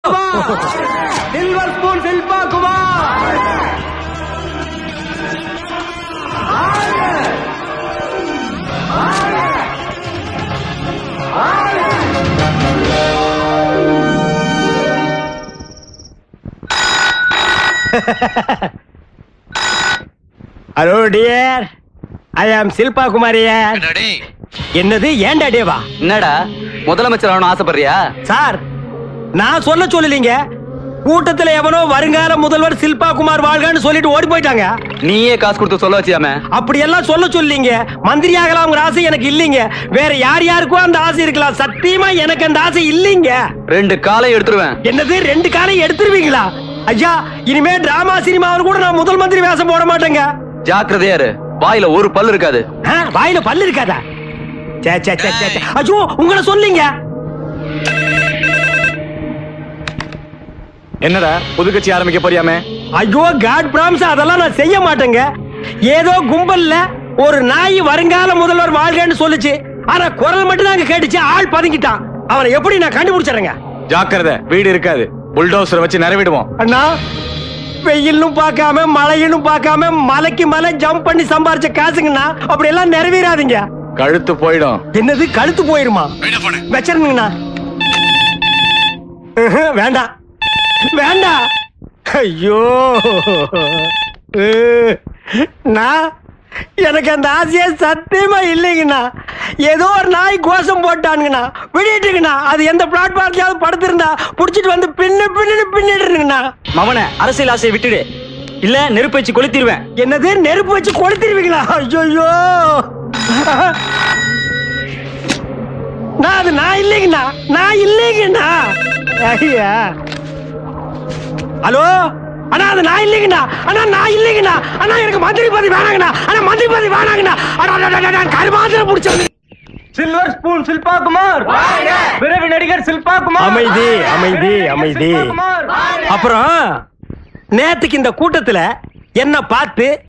Silver spoon Shilpa Kumar hello dear I am Shilpa குமாரியர் என்னது ஏன்டா டேவா என்னடா முதலமைச்சர் ஆகணும் ஆசைப்படுறியா சார் நான் சொல்ல சொல்லலீங்க கூட்டத்துல எவனோ வருங்கால முதல்வர் சில்பா குமார் வாழ்கன்னு சொல்லிட்டு ஓடி போயிட்டாங்க நீயே காசு கொடுத்து சொல்ல வச்சியாம அப்படி எல்லாம் சொல்ல சொல்லீங்க மந்திரி ஆகலாம்ங்கிற ஆசை எனக்கு இல்லைங்க வேற யார் யாருக்கோ அந்த ஆசை இருக்கலாம் சத்தியமா எனக்கு அந்த ஆசை இல்லைங்க ரெண்டு காலை எடுத்துருவேன் என்னது ரெண்டு காலையும் எடுத்துருவீங்களா ஐயா இனிமே டிராமா சினிமாவில் கூட நான் முதல் மந்திரி வேஷம் போட மாட்டேங்க ஜாக்கிரதையா இரு வாயில ஒரு பல் இருக்காது ஆ, வாயில பல்லு இருக்காதா சே சே சே சே, சே. ஐயோ உங்களை சொல்லிங்க என்னடா புது கட்சி ஆரம்பிக்க போறியாமே ஐயோ காட் பிராம்ஸ் அதெல்லாம் நான் செய்ய மாட்டேங்க ஏதோ கும்பல்ல ஒரு நாய் வருங்கால முதல்வர் வாழ்கன்னு சொல்லுச்சு ஆனா குரல் மட்டும் தான் கேட்டுச்சு ஆள் பதுங்கிட்டான் அவனை எப்படி நான் கண்டுபிடிச்சிடுறேங்க ஜாக்கிரதை வீடு இருக்காது புல்டோசர் வச்சு நிறைவிடுவோம் அண்ணா வெயிலும் பார்க்காம மழையிலும் பார்க்காம மலைக்கு மலை ஜம்ப் பண்ணி சம்பாரிச்ச காசுங்கண்ணா அப்படி எல்லாம் நிறைவேறாதீங்க கழுத்து போயிடும் என்னது கழுத்து போயிருமா வச்சிருங்கண்ணா ம்ஹும், வேண்டாம் வேண்டாம் ஐயோ அஹ், நான் எனக்கு அந்த ஆசையே சத்தியமா இல்லைங்கண்ணா ஏதோ ஒரு நாய் கோஷம் போட்டானுங்கண்ணா விடிட்டுங்கண்ணா அது எந்த பிளாட்ஃபார்ம்லயாவது படுத்திருந்தா புடிச்சிட்டு வந்து பின்னு பின்னு பின்னிடுங்கண்ணா மவன அரசியல் ஆசையை விட்டுடு இல்ல நெருப்பு வச்சு கொளுத்திடுவேன் என்னது நெருப்பு வச்சு கொளுத்திருவீங்களா ஐயோ நான் அது நான் இல்லைங்கண்ணா நான் இல்லைங்கண்ணா ஐயா ஹலோ அண்ணா அது நான் இல்லைங்கண்ணா அண்ணா நான் இல்லைங்கண்ணா அண்ணா எனக்கு மந்திரி பதவி வேணாங்கண்ணா அண்ணா மந்திரி பதவி வேணாங்கண்ணா அண்ணா கருமாந்திரம் பிடிச்சது சில்வர் ஸ்பூன் சில்பா குமார் பிறவி நடிகர் சில்பா குமார் அமைதி அமைதி அமைதி அப்புறம் நேத்துக்கு இந்த கூட்டத்துல என்ன பார்த்து